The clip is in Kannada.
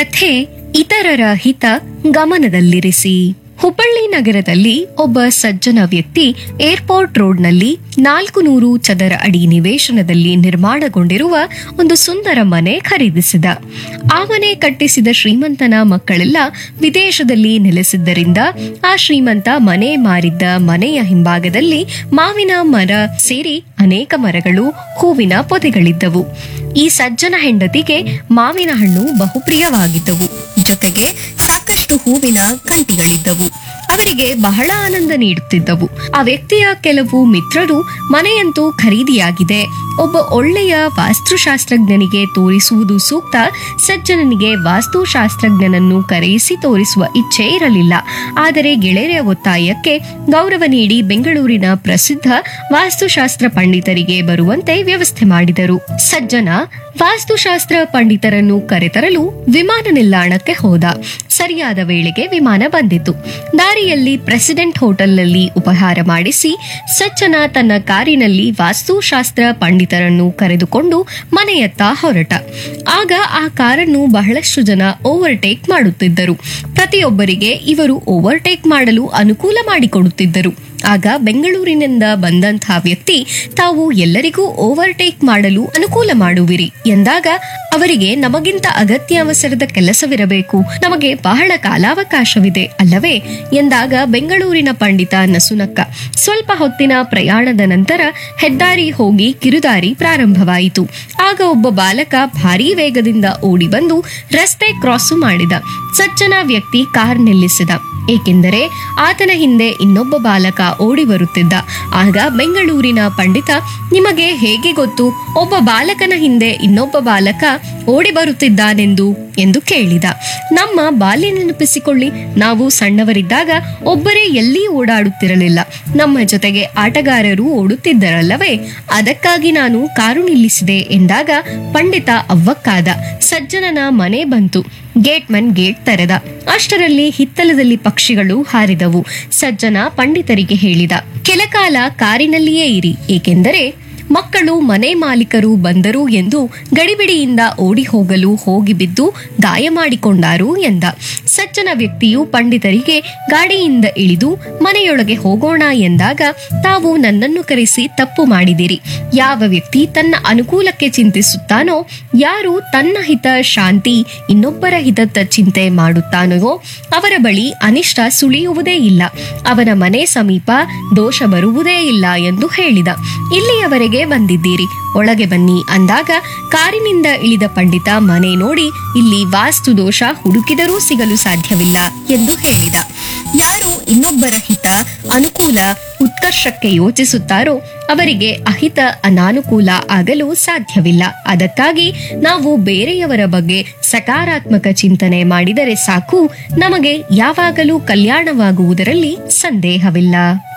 ಕಥೆ ಇತರರ ಹಿತ ಗಮನದಲ್ಲಿರಿಸಿ ಹುಬ್ಬಳ್ಳಿ ನಗರದಲ್ಲಿ ಒಬ್ಬ ಸಜ್ಜನ ವ್ಯಕ್ತಿ ಏರ್ಪೋರ್ಟ್ ರೋಡ್ನಲ್ಲಿ ನಾಲ್ಕು ನೂರು ಚದರ ಅಡಿ ನಿವೇಶನದಲ್ಲಿ ನಿರ್ಮಾಣಗೊಂಡಿರುವ ಒಂದು ಸುಂದರ ಮನೆ ಖರೀದಿಸಿದ ಆ ಮನೆ ಕಟ್ಟಿಸಿದ ಶ್ರೀಮಂತನ ಮಕ್ಕಳೆಲ್ಲ ವಿದೇಶದಲ್ಲಿ ನೆಲೆಸಿದ್ದರಿಂದ ಆ ಶ್ರೀಮಂತ ಮನೆ ಮಾರಿದ್ದ ಮನೆಯ ಹಿಂಭಾಗದಲ್ಲಿ ಮಾವಿನ ಮರ ಸೇರಿ ಅನೇಕ ಮರಗಳು ಹೂವಿನ ಪೊದೆಗಳಿದ್ದವು ಈ ಸಜ್ಜನ ಹೆಂಡತಿಗೆ ಮಾವಿನ ಹಣ್ಣು ಬಹುಪ್ರಿಯವಾಗಿದ್ದವು ಜೊತೆಗೆ ಸಾಕಷ್ಟು ಹೂವಿನ ಕಂಟಿಗಳಿದ್ದವು ಅವರಿಗೆ ಬಹಳ ಆನಂದ ನೀಡುತ್ತಿದ್ದವು ಆ ವ್ಯಕ್ತಿಯ ಕೆಲವು ಮಿತ್ರರು ಮನೆಯಂತೂ ಖರೀದಿಯಾಗಿದೆ ಒಬ್ಬ ಒಳ್ಳೆಯ ವಾಸ್ತುಶಾಸ್ತ್ರಜ್ಞನಿಗೆ ತೋರಿಸುವುದು ಸೂಕ್ತ ಸಜ್ಜನನಿಗೆ ವಾಸ್ತುಶಾಸ್ತ್ರಜ್ಞನನ್ನು ಕರೆಯಿಸಿ ತೋರಿಸುವ ಇಚ್ಛೆ ಇರಲಿಲ್ಲ ಆದರೆ ಗೆಳೆಯರ ಒತ್ತಾಯಕ್ಕೆ ಗೌರವ ನೀಡಿ ಬೆಂಗಳೂರಿನ ಪ್ರಸಿದ್ಧ ವಾಸ್ತುಶಾಸ್ತ್ರ ಪಂಡಿತರಿಗೆ ಬರುವಂತೆ ವ್ಯವಸ್ಥೆ ಮಾಡಿದರು ಸಜ್ಜನ ವಾಸ್ತುಶಾಸ್ತ್ರ ಪಂಡಿತರನ್ನು ಕರೆತರಲು ವಿಮಾನ ನಿಲ್ದಾಣಕ್ಕೆ ಹೋದ ಸರಿಯಾದ ವೇಳೆಗೆ ವಿಮಾನ ಬಂದಿತು ದಾರಿಯಲ್ಲಿ ಪ್ರೆಸಿಡೆಂಟ್ ಹೋಟೆಲ್ನಲ್ಲಿ ಉಪಹಾರ ಮಾಡಿಸಿ ಸಜ್ಜನ ತನ್ನ ಕಾರಿನಲ್ಲಿ ವಾಸ್ತುಶಾಸ್ತ್ರ ಪಂಡಿತರನ್ನು ಕರೆದುಕೊಂಡು ಮನೆಯತ್ತ ಹೊರಟ ಆಗ ಆ ಕಾರನ್ನು ಬಹಳಷ್ಟು ಜನ ಓವರ್ಟೇಕ್ ಮಾಡುತ್ತಿದ್ದರು ಪ್ರತಿಯೊಬ್ಬರಿಗೆ ಇವರು ಓವರ್ಟೇಕ್ ಮಾಡಲು ಅನುಕೂಲ ಮಾಡಿಕೊಡುತ್ತಿದ್ದರು ಆಗ ಬೆಂಗಳೂರಿನಿಂದ ಬಂದಂತಹ ವ್ಯಕ್ತಿ ತಾವು ಎಲ್ಲರಿಗೂ ಓವರ್ಟೇಕ್ ಮಾಡಲು ಅನುಕೂಲ ಮಾಡುವಿರಿ ಎಂದಾಗ ಅವರಿಗೆ ನಮಗಿಂತ ಅಗತ್ಯ ಅವಸರದ ಕೆಲಸವಿರಬೇಕು ನಮಗೆ ಬಹಳ ಕಾಲಾವಕಾಶವಿದೆ ಅಲ್ಲವೇ ಎಂದಾಗ ಬೆಂಗಳೂರಿನ ಪಂಡಿತ ನಸುನಕ್ಕ ಸ್ವಲ್ಪ ಹೊತ್ತಿನ ಪ್ರಯಾಣದ ನಂತರ ಹೆದ್ದಾರಿ ಹೋಗಿ ಕಿರುದಾರಿ ಪ್ರಾರಂಭವಾಯಿತು ಆಗ ಒಬ್ಬ ಬಾಲಕ ಭಾರೀ ವೇಗದಿಂದ ಓಡಿ ಬಂದು ರಸ್ತೆ ಕ್ರಾಸು ಮಾಡಿದ ಸಜ್ಜನ ವ್ಯಕ್ತಿ ಕಾರ್ ನಿಲ್ಲಿಸಿದ ಏಕೆಂದರೆ ಆತನ ಹಿಂದೆ ಇನ್ನೊಬ್ಬ ಬಾಲಕ ಓಡಿ ಬರುತ್ತಿದ್ದ ಆಗ ಬೆಂಗಳೂರಿನ ಪಂಡಿತ ನಿಮಗೆ ಹೇಗೆ ಗೊತ್ತು ಒಬ್ಬ ಬಾಲಕನ ಹಿಂದೆ ಇನ್ನೊಬ್ಬ ಬಾಲಕ ಓಡಿ ಬರುತ್ತಿದ್ದಾನೆಂದು ಎಂದು ಕೇಳಿದ ನಮ್ಮ ಬಾಲ್ಯ ನೆನಪಿಸಿಕೊಳ್ಳಿ ನಾವು ಸಣ್ಣವರಿದ್ದಾಗ ಒಬ್ಬರೇ ಎಲ್ಲಿ ಓಡಾಡುತ್ತಿರಲಿಲ್ಲ ನಮ್ಮ ಜೊತೆಗೆ ಆಟಗಾರರು ಓಡುತ್ತಿದ್ದರಲ್ಲವೇ ಅದಕ್ಕಾಗಿ ನಾನು ಕಾರು ನಿಲ್ಲಿಸಿದೆ ಎಂದಾಗ ಪಂಡಿತ ಅವ್ವಕ್ಕಾದ ಸಜ್ಜನನ ಮನೆ ಬಂತು ಗೇಟ್ಮನ್ ಗೇಟ್ ತೆರೆದ ಅಷ್ಟರಲ್ಲಿ ಹಿತ್ತಲದಲ್ಲಿ ಪಕ್ಷಿಗಳು ಹಾರಿದವು ಸಜ್ಜನ ಪಂಡಿತರಿಗೆ ಹೇಳಿದ ಕೆಲಕಾಲ ಕಾರಿನಲ್ಲಿಯೇ ಇರಿ ಏಕೆಂದರೆ ಮಕ್ಕಳು ಮನೆ ಮಾಲೀಕರು ಬಂದರು ಎಂದು ಗಡಿಬಿಡಿಯಿಂದ ಓಡಿ ಹೋಗಲು ಹೋಗಿ ಬಿದ್ದು ಗಾಯ ಮಾಡಿಕೊಂಡಾರು ಎಂದ ಸಜ್ಜನ ವ್ಯಕ್ತಿಯು ಪಂಡಿತರಿಗೆ ಗಾಡಿಯಿಂದ ಇಳಿದು ಮನೆಯೊಳಗೆ ಹೋಗೋಣ ಎಂದಾಗ ತಾವು ನನ್ನನ್ನು ಕರೆಸಿ ತಪ್ಪು ಮಾಡಿದಿರಿ ಯಾವ ವ್ಯಕ್ತಿ ತನ್ನ ಅನುಕೂಲಕ್ಕೆ ಚಿಂತಿಸುತ್ತಾನೋ ಯಾರು ತನ್ನ ಹಿತ ಶಾಂತಿ ಇನ್ನೊಬ್ಬರ ಹಿತದ ಚಿಂತೆ ಮಾಡುತ್ತಾನೋ ಅವರ ಬಳಿ ಅನಿಷ್ಟ ಸುಳಿಯುವುದೇ ಇಲ್ಲ ಅವನ ಮನೆ ಸಮೀಪ ದೋಷ ಬರುವುದೇ ಇಲ್ಲ ಎಂದು ಹೇಳಿದ ಇಲ್ಲಿಯವರೆಗೆ ಬಂದಿದ್ದೀರಿ ಒಳಗೆ ಬನ್ನಿ ಅಂದಾಗ ಕಾರಿನಿಂದ ಇಳಿದ ಪಂಡಿತ ಮನೆ ನೋಡಿ ಇಲ್ಲಿ ವಾಸ್ತು ದೋಷ ಹುಡುಕಿದರೂ ಸಿಗಲು ಸಾಧ್ಯವಿಲ್ಲ ಎಂದು ಹೇಳಿದ ಯಾರು ಇನ್ನೊಬ್ಬರ ಹಿತ ಅನುಕೂಲ ಉತ್ಕರ್ಷಕ್ಕೆ ಯೋಚಿಸುತ್ತಾರೋ ಅವರಿಗೆ ಅಹಿತ ಅನಾನುಕೂಲ ಆಗಲು ಸಾಧ್ಯವಿಲ್ಲ ಅದಕ್ಕಾಗಿ ನಾವು ಬೇರೆಯವರ ಬಗ್ಗೆ ಸಕಾರಾತ್ಮಕ ಚಿಂತನೆ ಮಾಡಿದರೆ ಸಾಕು ನಮಗೆ ಯಾವಾಗಲೂ ಕಲ್ಯಾಣವಾಗುವುದರಲ್ಲಿ ಸಂದೇಹವಿಲ್ಲ